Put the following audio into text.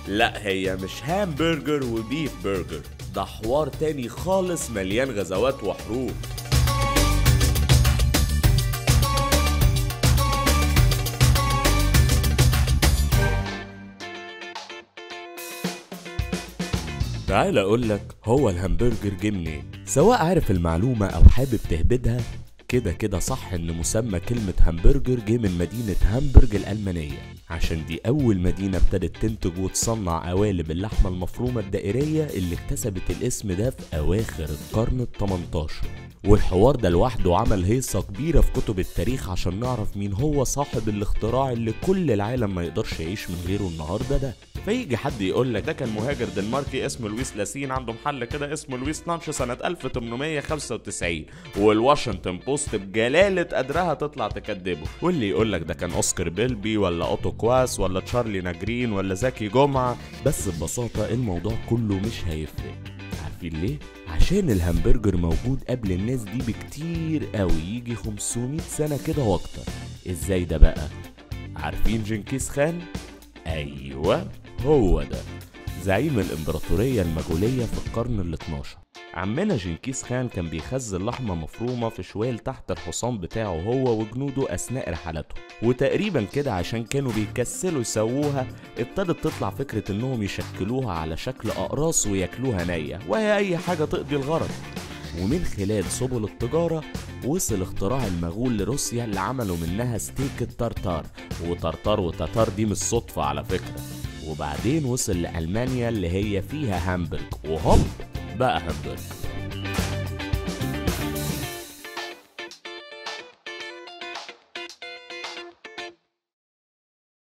لا هي مش هامبرجر وبيف برجر ده حوار تاني خالص مليان غزوات وحروب تعال اقول لك هو الهمبرجر جه منين سواء عارف المعلومة او حابب تهبدها كده كده صح ان مسمى كلمة همبرجر جه من مدينة هامبرج الألمانية عشان دي أول مدينة ابتدت تنتج وتصنع قوالب اللحمة المفرومة الدائرية اللي اكتسبت الاسم ده في أواخر القرن ال 18 والحوار ده لوحده عمل هيصة كبيرة في كتب التاريخ عشان نعرف مين هو صاحب الاختراع اللي كل العالم ما يقدرش يعيش من غيره النهارده ده فيجي حد يقول لك ده كان مهاجر دنماركي اسمه لويس لاسين عنده محل كده اسمه لويس لانش سنة 1895 والواشنطن بوست بجلالة قدرها تطلع تكدبه واللي يقول لك ده كان اوسكار بيلبي ولا اوتو كواس ولا تشارلي ناجرين ولا زكي جمعة بس ببساطة الموضوع كله مش هيفرق عارفين ليه؟ عشان الهمبرجر موجود قبل الناس دي بكتير قوي يجي 500 سنة كده واكتر ازاي ده بقى؟ عارفين جنكيز خان؟ ايوه هو ده زعيم الامبراطورية المغولية في القرن ال 12 عمنا جنكيز خان كان بيخزن لحمة مفرومة في شوال تحت الحصان بتاعه هو وجنوده أثناء رحلاتهم وتقريبا كده عشان كانوا بيكسلوا يسووها ابتدت تطلع فكرة إنهم يشكلوها على شكل أقراص وياكلوها نية وهي أي حاجة تقضي الغرض ومن خلال سبل التجارة وصل اختراع المغول لروسيا اللي عملوا منها ستيك الترتار وترتار وتتار دي مش صدفة على فكرة وبعدين وصل لألمانيا اللي هي فيها هامبرج وهوب بقى همبرج